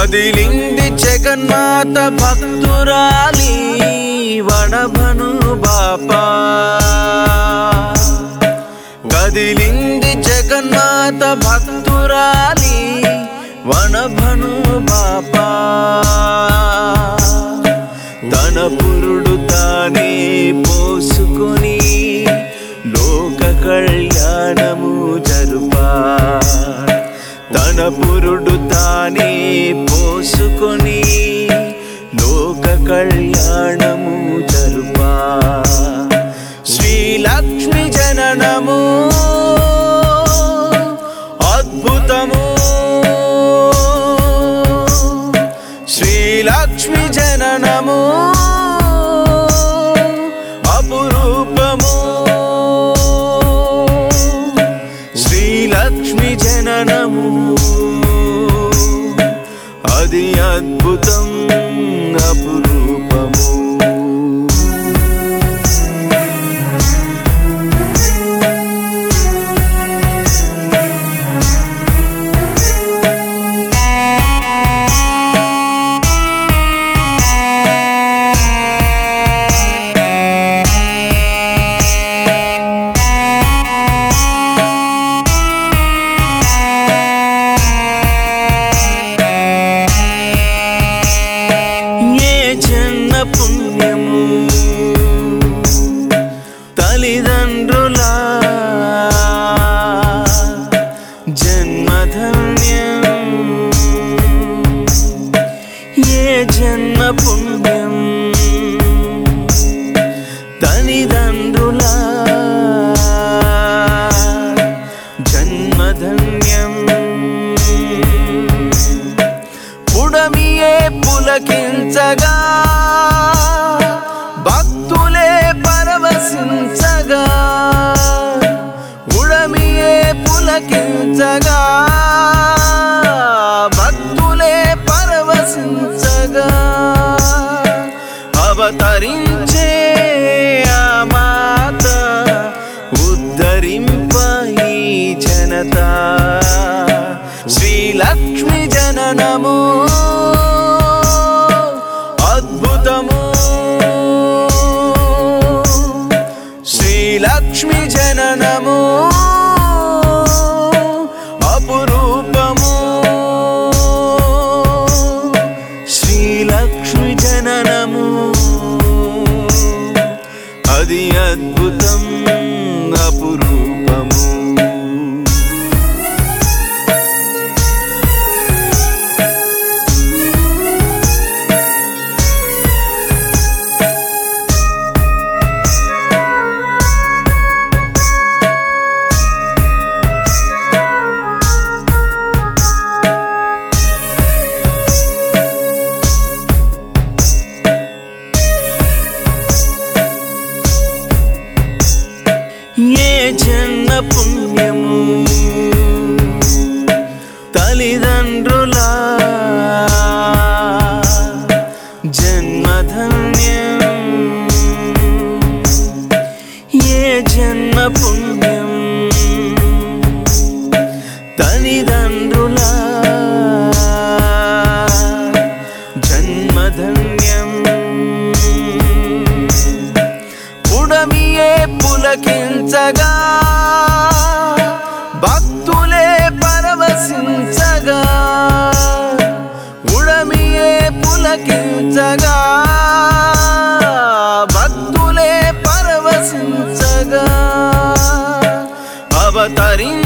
కదిలింది జగన్మాత భక్తురాలి వడభను బాపా కదిలింది జగన్మాత భక్తురాలి వనభను బాపా తన పురుడు తానే పోసుకొని లోక కళ్యాణము జరుపా తన పురుడు తానే పోసుకొని లోక కళ్యాణము జరుపా శ్రీలక్ష్మి జననము అద్భుతము శ్రీలక్ష్మి జననము అపురూపము శ్రీలక్ష్మి జననము అది అద్భుతం అపురూపము ఏ జన్మ పుణ్యము తల్లిదండ్రుల జన్మధన్యం ఏ జన్మ పుణ్యం తల్లిదండ్రుల జన్మధన్యం పుడమియే పులకించగా భక్తులే పరవశించగా ఉడమియే పులకించగా భక్తులే పరవశించగా అవతరించే ఆ మాత ఉద్ధరింప ఈ జనత శ్రీలక్ష్మి జననము అద్భుతము శ్రీలక్ష్మి జననము అపురూపము శ్రీలక్ష్మి జననము అది అద్భుతం అపురూపము ఏ జన్మ పుణ్యము తల్లిదండ్రుల జన్మధన్యం ఏ జన్మ పుణ్యం తల్లిదండ్రుల జన్మధన్యం పుడమియే పులకించగా భక్తులే పరవశించగా ఉడమియే పులకించగా భక్తులే పరవశించగా అవతరించే